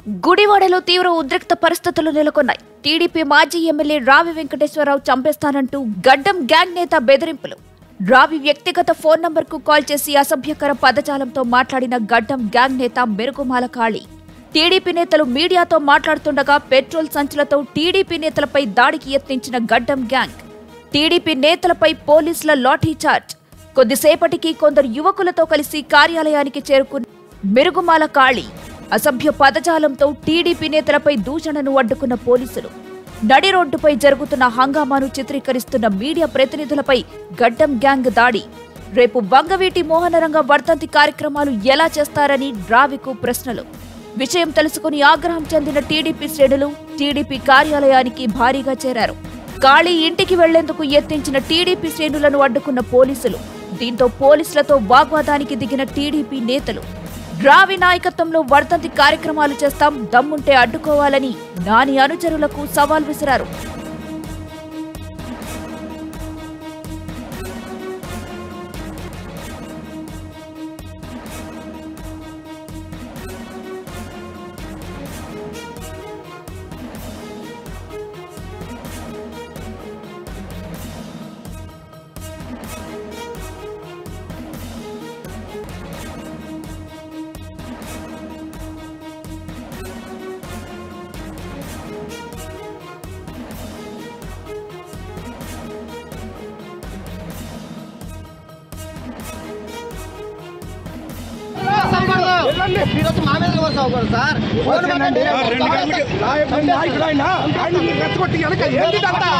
గుడివాడలో తీవ్ర ఉద్రిక్త పరిస్థితులు నెలకొన్నాయి టీడీపీ మాజీ ఎమ్మెల్యే రావి వెంకటేశ్వరరావు చంపేస్తానంటూ గడ్డం గ్యాంగ్ నేత బెదిరింపులు రావి వ్యక్తిగత ఫోన్ నంబర్కు కాల్ చేసి అసభ్యకర పదజాలంతో మాట్లాడిన గడ్డం గ్యాంగ్ నేత మెరుగుమాల కాళీ టీడీపీ నేతలు మీడియాతో మాట్లాడుతుండగా పెట్రోల్ సంచులతో టీడీపీ నేతలపై దాడికి యత్నించిన గడ్డం గ్యాంగ్ టీడీపీ నేతలపై పోలీసుల లాఠీ చార్జ్ కొద్దిసేపటికి కొందరు యువకులతో కలిసి కార్యాలయానికి చేరుకున్న మెరుగుమాల కాళీ అసభ్య పదజాలంతో టీడీపీ నేతలపై దూషణను అడ్డుకున్న పోలీసులు నడి రోడ్డుపై జరుగుతున్న హంగామాను చిత్రీకరిస్తున్న మీడియా ప్రతినిధులపై గడ్డం గ్యాంగ్ దాడి రేపు వంగవీటి మోహనరంగ వర్ధంతి కార్యక్రమాలు ఎలా చేస్తారని రావికు ప్రశ్నలు విషయం తెలుసుకుని ఆగ్రహం చెందిన టీడీపీ శ్రేణులు టీడీపీ కార్యాలయానికి భారీగా చేరారు కాళీ ఇంటికి వెళ్లేందుకు యత్నించిన టీడీపీ శ్రేణులను అడ్డుకున్న పోలీసులు దీంతో పోలీసులతో వాగ్వాదానికి దిగిన టీడీపీ నేతలు రావి నాయకత్వంలో వర్ధంతి కార్యక్రమాలు చేస్తాం దమ్ముంటే అడ్డుకోవాలని నాని అనుచరులకు సవాల్ విసిరారు ఈరోజు మా మీద రివర్స్ అవ్వకూడదు సార్ వచ్చేనండి. రెండు గంటలకి నాయ- నాయకుడు ఆయన. ఆయన మీరు రెచ్చగొట్టి వెనక ఏంటి ఇదంతా?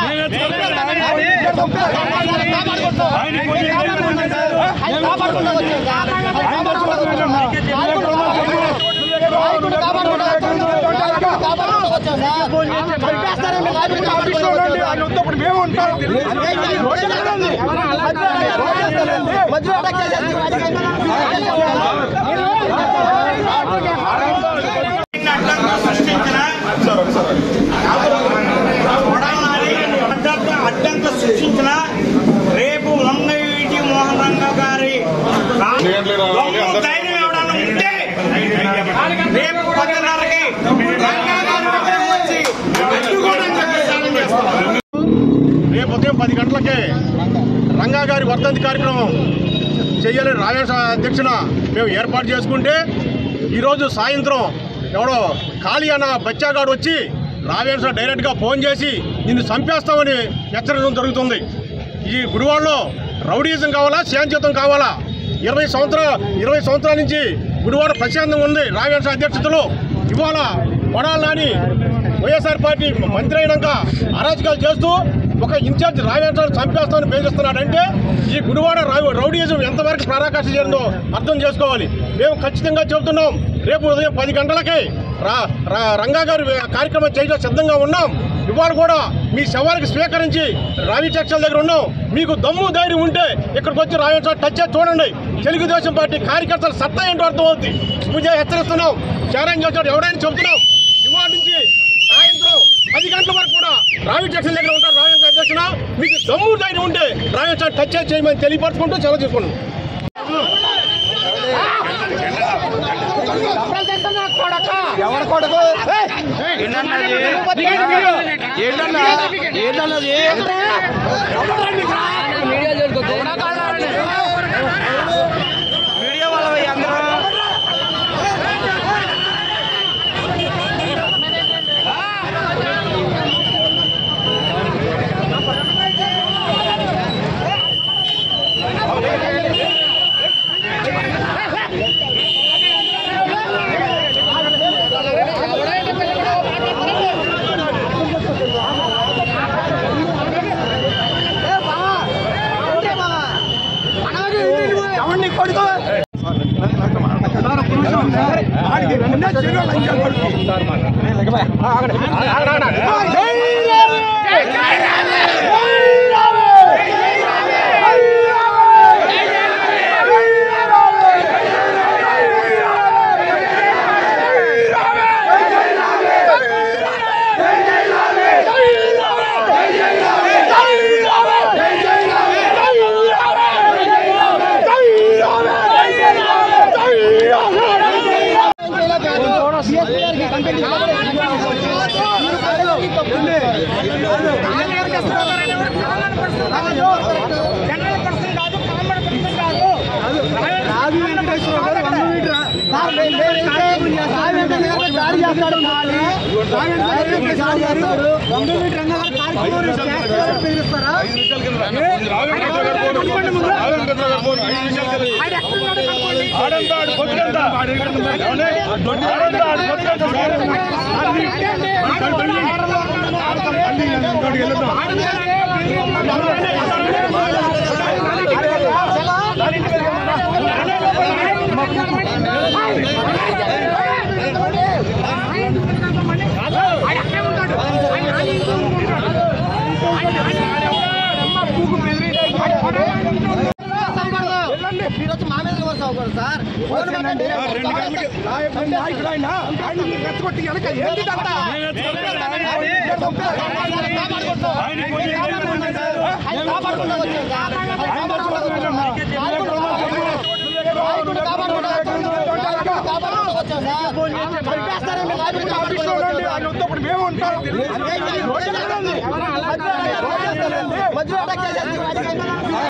ఆయన కాపాడుకుంటూ వచ్చారు సార్ ఆయన కాపాడుకుంటూ వచ్చారు సార్. నాయకుడు నాయకుడు కాపాడుకుంటూ వచ్చారు. నాయకుడు కాపాడుకుంటూ వచ్చారు సార్. చంపేస్తారండి నాయకుడు కాపాడుకుంటూ వచ్చారు సార్. ఆయన వద్దప్పుడు మేము ఉంటాం. మధ్యలో అటాక్ చేసేస్తారు. అడ్డంగా సృష్టించిన కొడాలని అడ్డంగా అడ్డంగా సృష్టించిన రేపు వంగవీటి మోహన్ రంగ గారి దమ్ము ధైర్యం ఎవడన్నా ఉంటే రేపు పద్దెన్నరకి రంగా గారి దగ్గరకు వచ్చి అడ్డుకోవడం చెప్పి ఛాలెంజ్ చేస్తున్నాను. రేపు ఉదయం పది గంటలకే రంగా గారి వర్ధంతి కార్యక్రమం చెయ్యాలని రాజేష్ అధ్యక్షున మేము ఏర్పాటు చేసుకుంటే ఈరోజు సాయంత్రం ఎవడో ఖాళీ అన్న బచ్చాగాడు వచ్చి రావేశ్వర డైరెక్ట్గా ఫోన్ చేసి నిన్ను చంపేస్తామని హెచ్చరించడం జరుగుతుంది ఈ గుడివాడలో రౌడీజం కావాలా శాంతియుతం కావాలా ఇరవై సంవత్సరాల ఇరవై సంవత్సరాల నుంచి గుడివాడ ప్రశాంతంగా ఉంది రావేశ్వర అధ్యక్షతలో ఇవాళ కొడాలి నాని వైఎస్ఆర్ పార్టీ మంత్రి అయినాక అరాజకాలు చేస్తూ ఒక ఇన్ఛార్జ్ రావేంద్రాన్ని చంపేస్తామని బెదిరిస్తున్నాడంటే ఈ గుడివాడ రౌ- రౌడీయిజం ఎంతవరకు పరాకాష్ఠ చేరిందో అర్థం చేసుకోవాలి మేము ఖచ్చితంగా చెబుతున్నాం రేపు ఉదయం పది గంటలకి రా రా- రంగా గారి కార్యక్రమం చేయడం సిద్ధంగా ఉన్నాం ఇవాళ కూడా మీ శవానికి స్వీకరించి రావి టెక్స్టైల్ దగ్గర ఉన్నాం మీకు దమ్ము ధైర్యం ఉంటే ఇక్కడికి వచ్చి రావేంద్ర టచ్ చేసి చూడండి తెలుగుదేశం పార్టీ కార్యకర్తల సత్తా ఏంటో అర్థమవుతుంది పూజ హెచ్చరిస్తున్నాం ఛాలెంజ్ చేస్తాడు ఎవడైనా చెబుతున్నాం ఇవాళ నుంచి సాయంత్రం పది గంటల వరకు కూడా రావి జంక్షన్ దగ్గర ఉంటారు రావి జంక్షన్ అధ్యక్షున మీకు దమ్ము ధైర్యం ఉంటే రావి జంక్షన్ టచ్ చేసి చేయమని తెలియపరచుకుంటూ సెలవు తీసుకున్నాం ఎవరు కొడుకు ఎవరిని కొడుకు సిఎస్పీ గారికి కంప్లైంట్ దాడి చేస్తాడు ఖాళీ దాడి చేస్తాడు వంగవీటి రంగా గారు కార్యక్రమం చేస్తారని బెదిరిస్తారా ఈరోజు మా మీద రివర్స్ అవ్వకూడదు సార్ ఫోన్ పెట్టండి. ఆయన కాపాడుకుంటూ వచ్చాడు సార్. ఆయన కాపాడుకుంటూ వచ్చాడు. నాయకుడు కాపాడుకుంటూ వచ్చాడు. నాయకుడు కాపాడుకుంటూ వచ్చాడు సార్. చంపేస్తారని నాయకుడు కాపాడుకుంటూ వచ్చాడు సార్. మధ్యలో అటాక్ చేసేసి